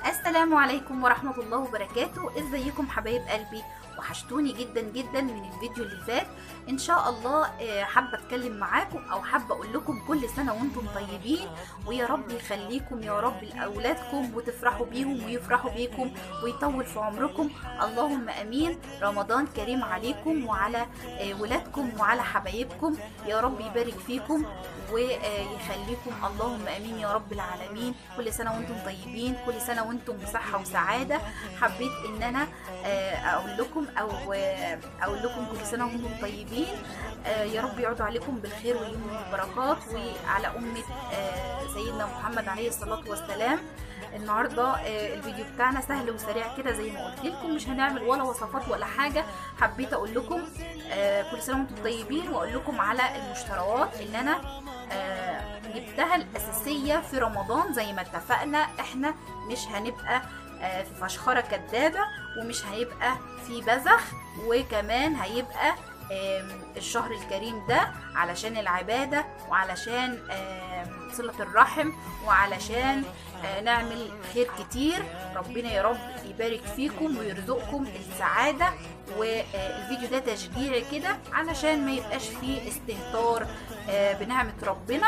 السلام عليكم ورحمة الله وبركاته ازيكم حبايب قلبي وحشتوني جدا جدا من الفيديو اللي فات ان شاء الله آه، حابة اتكلم معاكم او حابة اقول لكم كل سنة وانتم طيبين ويا رب يخليكم يا رب لاولادكم وتفرحوا بيهم ويفرحوا بيكم ويطول في عمركم اللهم امين رمضان كريم عليكم وعلى آه، ولادكم وعلى حبايبكم يا رب يبارك فيكم ويخليكم اللهم امين يا رب العالمين كل سنه وانتم طيبين كل سنه وانتم بصحه وسعاده حبيت ان انا آه، اقول لكم او آه، اقول لكم كل سنه وانتم طيبين آه، يا رب يعودوا عليكم بالخير ويوم البركات وعلى امه آه، سيدنا محمد عليه الصلاه والسلام النهارده آه، الفيديو بتاعنا سهل وسريع كده زي ما قلت لكم مش هنعمل ولا وصفات ولا حاجه حبيت اقول لكم آه، كل سنه وانتم طيبين واقول لكم على المشتريات اللي انا آه، جبتها الاساسيه في رمضان زي ما اتفقنا احنا مش هنبقى آه، في فشخره كدابه ومش هيبقى في بذخ وكمان هيبقى آم، الشهر الكريم ده علشان العباده وعلشان آم، صله الرحم وعلشان آه، نعمل خير كتير ربنا يا رب يبارك فيكم ويرزقكم السعادة والفيديو ده تشجيعي كده علشان ما يبقاش فيه استهتار آه، بنعمة ربنا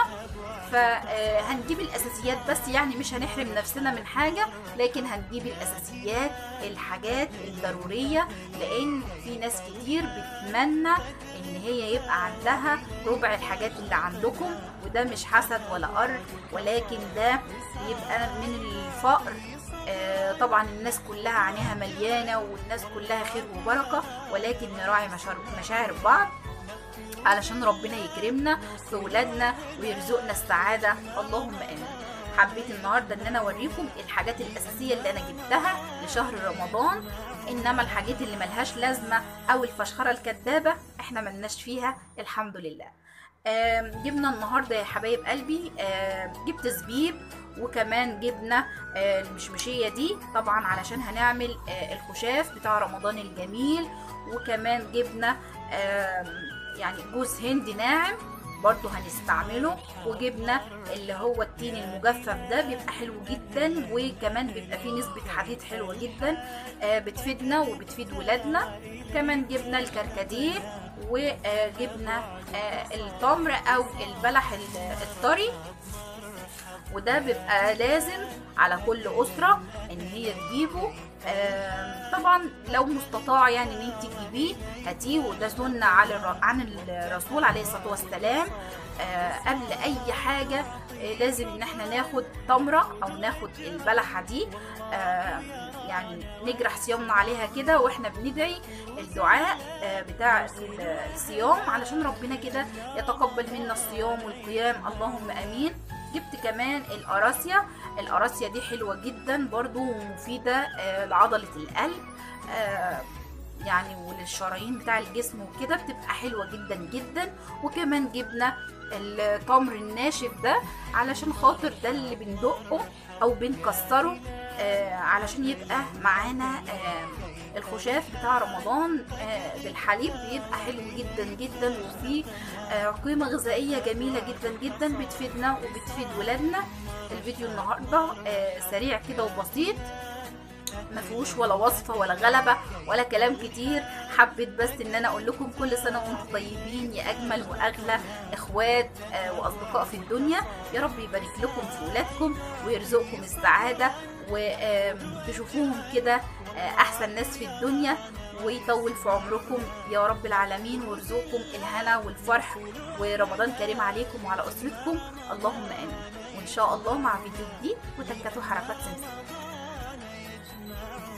فهنجيب الأساسيات بس يعني مش هنحرم نفسنا من حاجة لكن هنجيب الأساسيات الحاجات الضرورية لأن في ناس كتير بتتمنى إن هي يبقى عندها ربع الحاجات اللي عندكم وده مش حسد ولا قر ولكن ده بيبقى من الفقر آه، طبعا الناس كلها عينيها مليانه والناس كلها خير وبركه ولكن نراعي مشاعر مشاعر بعض علشان ربنا يكرمنا في ولادنا ويرزقنا السعاده اللهم امين حبيت النهارده ان انا اوريكم الحاجات الاساسيه اللي انا جبتها لشهر رمضان انما الحاجات اللي ملهاش لازمه او الفشخره الكدابه احنا ملناش فيها الحمد لله آم، جبنا النهارده يا حبايب قلبي آم، جبت زبيب وكمان جبنا آه، المشمشيه دي طبعا علشان هنعمل آه، الخشاف بتاع رمضان الجميل وكمان جبنا آم، يعني جوز هند ناعم برضو هنستعمله وجبنا اللي هو التين المجفف ده بيبقى حلو جدا وكمان بيبقى فيه نسبة حديد حلوة جدا آه، بتفيدنا وبتفيد ولادنا كمان جبنا الكركديه وجبنا آه، التمر او البلح ال- الطري وده بيبقى لازم على كل أسرة إن هي تجيبه آم، طبعا لو مستطاع يعني إن أنت تجيبيه هاتيه وده سنة على الر- عن الرسول عليه الصلاة والسلام آه، قبل أي حاجة آه، لازم إن احنا ناخد تمرة أو ناخد البلحة دي آم، يعني نجرح صيامنا عليها كده واحنا بندعي الدعاء آه، بتاع الصيام علشان ربنا كده يتقبل منا الصيام والقيام اللهم امين جبت كمان القراصية القراصية دي حلوة جدا برضو ومفيدة آه، لعضلة القلب آه، يعني وللشرايين بتاع الجسم وكده بتبقى حلوة جدا جدا وكمان جبنا التمر الناشف ده علشان خاطر ده اللي بندقه او بنكسره آه، علشان يبقى معانا آه، الخشاف بتاع رمضان آه، بالحليب بيبقى حلو جدا جدا وفيه آه، قيمة غذائية جميلة جدا جدا بتفيدنا وبتفيد ولادنا الفيديو النهاردة آه، سريع كده وبسيط ما فيهوش ولا وصفة ولا غلبة ولا كلام كتير حبيت بس ان انا اقول لكم كل سنة وانتم طيبين يا اجمل واغلى اخوات آه، واصدقاء في الدنيا يا رب يبارك لكم في ولادكم ويرزقكم السعادة وتشوفوهم كده آه، احسن ناس في الدنيا ويطول في عمركم يا رب العالمين ويرزقكم الهنا والفرح ورمضان كريم عليكم وعلى اسرتكم اللهم امين وان شاء الله مع فيديو جديد وتكتوا حركات سمسم